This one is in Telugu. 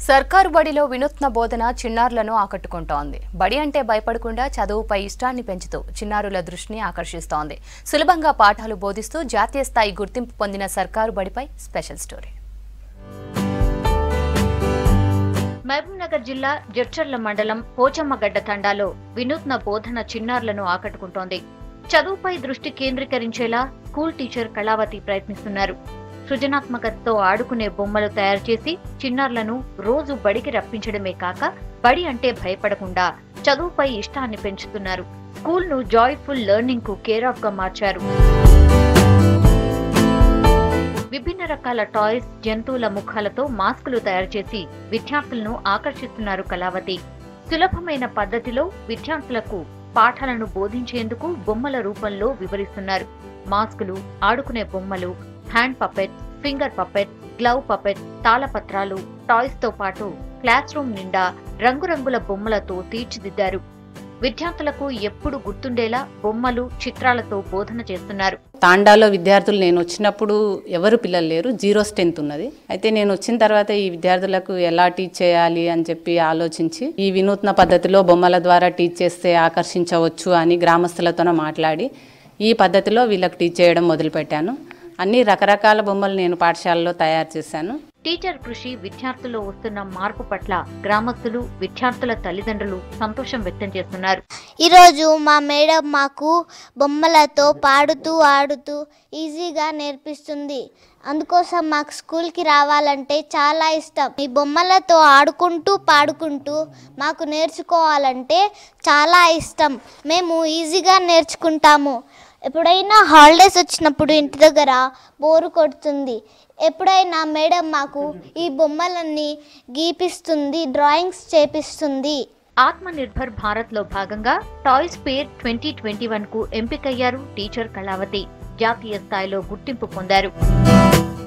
సర్కారు బడిలో వినూత్న బోధన చిన్నారులను ఆకట్టుకుంటోంది బడి అంటే భయపడకుండా చదువుపై ఇష్టాన్ని పెంచుతూ చిన్నారుల దృష్టిని ఆకర్షిస్తోంది సులభంగా పాఠాలు బోధిస్తూ జాతీయ స్థాయి గుర్తింపు పొందిన సర్కారు బడిపై స్పెషల్ స్టోరీ మహబూబ్నగర్ జిల్లా జడ్చర్ల మండలం పోచమ్మగడ్డ తండాలో వినూత్న బోధన చిన్నారులను ఆకట్టుకుంటోంది చదువుపై దృష్టి కేంద్రీకరించేలా స్కూల్ టీచర్ కళావతి ప్రయత్నిస్తున్నారు సృజనాత్మకతతో ఆడుకునే బొమ్మలు తయారు చేసి చిన్నారులను రోజు బడికి రప్పించడమే కాక బడి అంటే భయపడకుండా చదువుపై ఇష్టాన్ని పెంచుతున్నారు స్కూల్ ను జాయ్ఫుల్ లెర్నింగ్ కు కేర్ ఆఫ్ గా మార్చారు విభిన్న రకాల టాయ్స్ జంతువుల ముఖాలతో మాస్కులు తయారు చేసి విద్యార్థులను ఆకర్షిస్తున్నారు కళావతి సులభమైన పద్ధతిలో విద్యార్థులకు పాఠాలను బోధించేందుకు బొమ్మల రూపంలో వివరిస్తున్నారు మాస్కులు ఆడుకునే బొమ్మలు hand puppet finger puppet glove puppet తాళపత్రాలు టాయ్స్ తో పాటు క్లాస్ రూమ్ నిండా రంగురంగుల బొమ్మలతో తీర్చిదిద్దారు విద్యార్థులకు ఎప్పుడు గుర్తుండేలా బొమ్మలు చిత్రాలతో బోధన చేస్తున్నారు తాండాలో విద్యార్థులు నేను వచ్చినప్పుడు ఎవరు పిల్లలు లేరు జీరో స్ట్రెంత్ ఉన్నది అయితే నేను వచ్చిన తర్వాత ఈ విద్యార్థులకు ఎలా టీచ్ చేయాలి అని చెప్పి ఆలోచించి ఈ వినూత్న పద్ధతిలో బొమ్మల ద్వారా టీచ్ చేస్తే ఆకర్షించవచ్చు అని గ్రామస్తులతో మాట్లాడి ఈ పద్ధతిలో వీళ్ళకి టీచ్ చేయడం మొదలుపెట్టాను అన్ని రకరకాల బొమ్మలు నేను పాఠశాలలో తయారు చేశాను టీచర్ కృషి విద్యార్థుల్లో వస్తున్న మార్పు పట్ల గ్రామస్తులు విద్యార్థుల తల్లిదండ్రులు సంతోషం వ్యక్తం చేస్తున్నారు ఈరోజు మా మేడం మాకు బొమ్మలతో పాడుతూ ఆడుతూ ఈజీగా నేర్పిస్తుంది అందుకోసం మాకు స్కూల్కి రావాలంటే చాలా ఇష్టం ఈ బొమ్మలతో ఆడుకుంటూ పాడుకుంటూ మాకు నేర్చుకోవాలంటే చాలా ఇష్టం మేము ఈజీగా నేర్చుకుంటాము ఎప్పుడైనా హాలిడేస్ వచ్చినప్పుడు ఇంటి దగ్గర బోరు కొడుతుంది ఎప్పుడైనా మేడం మాకు ఈ బొమ్మలన్నీ గీపిస్తుంది డ్రాయింగ్స్ చేపిస్తుంది ఆత్మ నిర్భర్ భారత్ లో భాగంగా toys fair twenty twenty one కు ఎంపికయ్యారు టీచర్ కళావతి జాతీయ స్థాయిలో గుర్తింపు పొందారు